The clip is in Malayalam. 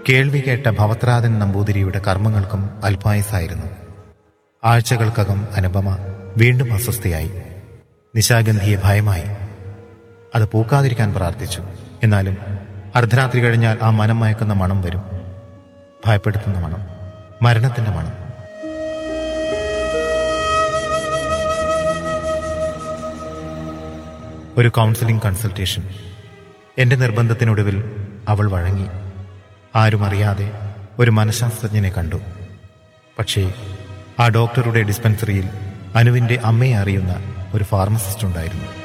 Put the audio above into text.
കേൾവി കേട്ട ഭവത്രാതൻ നമ്പൂതിരിയുടെ കർമ്മങ്ങൾക്കും അല്പായുസായിരുന്നു ആഴ്ചകൾക്കകം അനുപമ വീണ്ടും അസ്വസ്ഥയായി നിശാഗന്ധിയെ ഭയമായി അത് പൂക്കാതിരിക്കാൻ പ്രാർത്ഥിച്ചു എന്നാലും അർദ്ധരാത്രി കഴിഞ്ഞാൽ ആ മനം മയക്കുന്ന മണം വരും ഭയപ്പെടുത്തുന്ന മണം മരണത്തിന്റെ മണം ഒരു കൗൺസിലിംഗ് കൺസൾട്ടേഷൻ എന്റെ നിർബന്ധത്തിനൊടുവിൽ അവൾ വഴങ്ങി ആരും അറിയാതെ ഒരു മനഃശാസ്ത്രജ്ഞനെ കണ്ടു പക്ഷേ ആ ഡോക്ടറുടെ ഡിസ്പെൻസറിയിൽ അനുവിന്റെ അമ്മയെ അറിയുന്ന ഒരു ഫാർമസിസ്റ്റ് ഉണ്ടായിരുന്നു